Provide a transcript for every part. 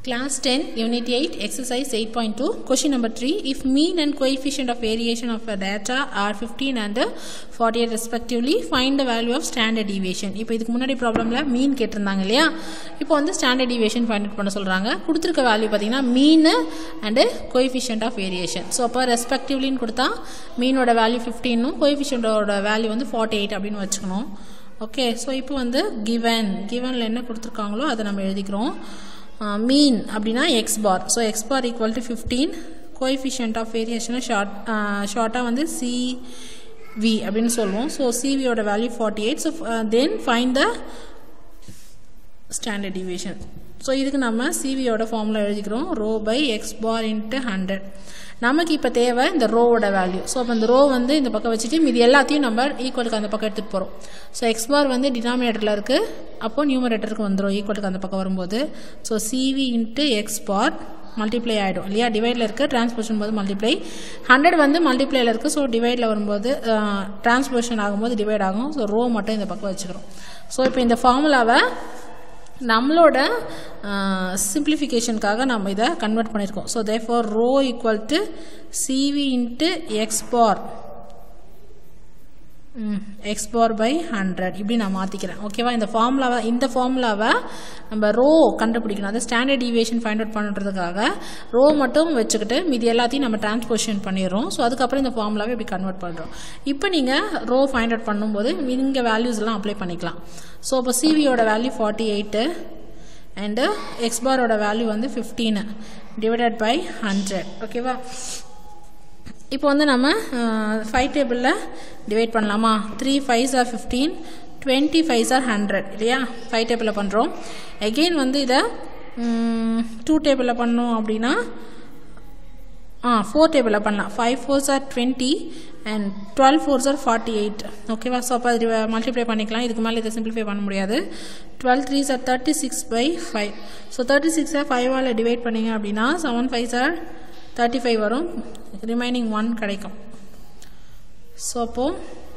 Class 10, Unit 8, Exercise 8.2, Question number 3. If mean and coefficient of variation of a data are 15 and 48 respectively, find the value of standard deviation. இப்போ இதுக்கு முன்னாடி ப்ராப்ளமில் மீன் கேட்டிருந்தாங்க இல்லையா இப்போ வந்து standard deviation find out பண்ண சொல்கிறாங்க கொடுத்துருக்க வேல்யூ பார்த்தீங்கன்னா mean and coefficient of variation so அப்போ ரெஸ்பெக்டிவ்லின்னு கொடுத்தா மீனோட வேல்யூ ஃபிஃப்டீனும் கோஎஃபிஷியன்டோட வேல்யூ வந்து ஃபார்ட்டி எயிட் அப்படின்னு வச்சுக்கணும் ஓகே ஸோ இப்போ வந்து கிவன் கிவனில் என்ன கொடுத்துருக்காங்களோ அதை நம்ம எழுதிக்கிறோம் மீன் அப்படின்னா X bar so X bar equal to fifteen coefficient of வேரியேஷனை ஷார்ட் ஷார்ட்டாக வந்து சிவி அப்படின்னு சொல்லுவோம் ஸோ சிவியோட value forty eight so then find the standard deviation so இதுக்கு நம்ம சிவியோட ஃபார்முலா எழுதிக்கிறோம் rho by X bar into hundred நமக்கு இப்போ தேவை இந்த ரோவோட வேல்யூ ஸோ அப்போ இந்த ரோ வந்து இந்த பக்கம் வச்சுட்டு மீதி எல்லாத்தையும் நம்ம ஈக்குவலுக்கு அந்த பக்கம் எடுத்துகிட்டு போகிறோம் ஸோ எக்ஸ் பார் வந்து டினாமினேட்டரில் இருக்குது அப்போது நியூமரேட்டருக்கு வந்துடும் ஈக்குவலுக்கு அந்த பக்கம் வரும்போது so CV into X bar multiply ஆகிடும் இல்லையா டிவைடில் இருக்குது டிரான்ஸ்போஷன் போது மல்டிப்ளை ஹண்ட்ரட் வந்து மல்டிப்ளையில் இருக்குது ஸோ டிவைடில் வரும்போது டிரான்ஸ்போஷன் ஆகும்போது டிவைட் ஆகும் ஸோ ரோ மட்டும் இந்த பக்கம் வச்சுக்கிறோம் ஸோ இப்போ இந்த ஃபார்முலாவை நம்மளோட சிம்பிளிஃபிகேஷனுக்காக நம்ம இதை கன்வெர்ட் பண்ணியிருக்கோம் so therefore rho equal to CV into X bar X bar by hundred இப்படி நான் மாற்றிக்கிறேன் ஓகேவா இந்த ஃபார்முலாவை இந்த ஃபார்முலாவை நம்ம ரோ கண்டுபிடிக்கணும் அது ஸ்டாண்டர்ட் டிவியேஷன் ஃபைண்ட் அவுட் பண்ணுறதுக்காக ரோ மட்டும் வச்சுக்கிட்டு மீதி எல்லாத்தையும் நம்ம டிரான்ஸ்போஷன் பண்ணிடுறோம் ஸோ அதுக்கப்புறம் இந்த ஃபார்முலாவை இப்படி கன்வெர்ட் பண்ணுறோம் இப்போ நீங்கள் ரோ ஃபைண்ட் அவுட் பண்ணும்போது இங்கே வேல்யூஸ் எல்லாம் அப்ளை பண்ணிக்கலாம் ஸோ இப்போ சிவியோட value forty eight and X பாரோட வேல்யூ வந்து ஃபிஃப்டீனு டிவைடட் பை ஹண்ட்ரட் ஓகேவா இப்போ வந்து நம்ம ஃபைவ் டேபிளில் டிவைட் பண்ணலாமா three fives are fifteen twenty fives are hundred இல்லையா ஃபைவ் டேபிளில் பண்ணுறோம் எகெயின் வந்து இதை டூ டேபிளில் பண்ணோம் அப்படின்னா ஆ ஃபோர் டேபிளில் பண்ணலாம் five fours are twenty and twelve fours are forty eight ஓகேவா ஸோ அப்போ அது மல்டிப்ளை பண்ணிக்கலாம் இதுக்கு மேலே இதை சிம்பிளிஃபை பண்ண முடியாது twelve threes are thirty six by five so thirty சிக்ஸை ஃபைவால் டிவைட் பண்ணிங்க அப்படின்னா seven fives are thirty five வரும் ரிமைனிங் ஒன் கிடைக்கும் ஸோ அப்போது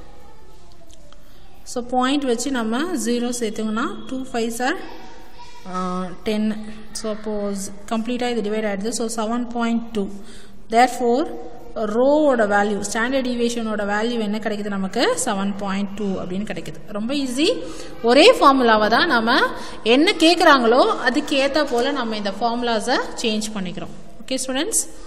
ஸோ பாயிண்ட் வச்சு நம்ம ஜீரோ சேர்த்துங்கன்னா two five are ten so அப்போது கம்ப்ளீட்டாக இது டிவைட் ஆகிடுது so seven point two three four ரோவோட வேல்யூ ஸ்டாண்டர்ட் டிவியேஷனோட வேல்யூ என்ன கிடைக்குது நமக்கு செவன் பாயிண்ட் டூ அப்படின்னு கிடைக்குது ரொம்ப ஈஸி ஒரே ஃபார்முலாவை தான் நம்ம என்ன கேட்குறாங்களோ அதுக்கு ஏற்ற போல் நம்ம இந்த ஃபார்முலாஸை சேஞ்ச் பண்ணிக்கிறோம் ஓகே ஸ்டூடெண்ட்ஸ்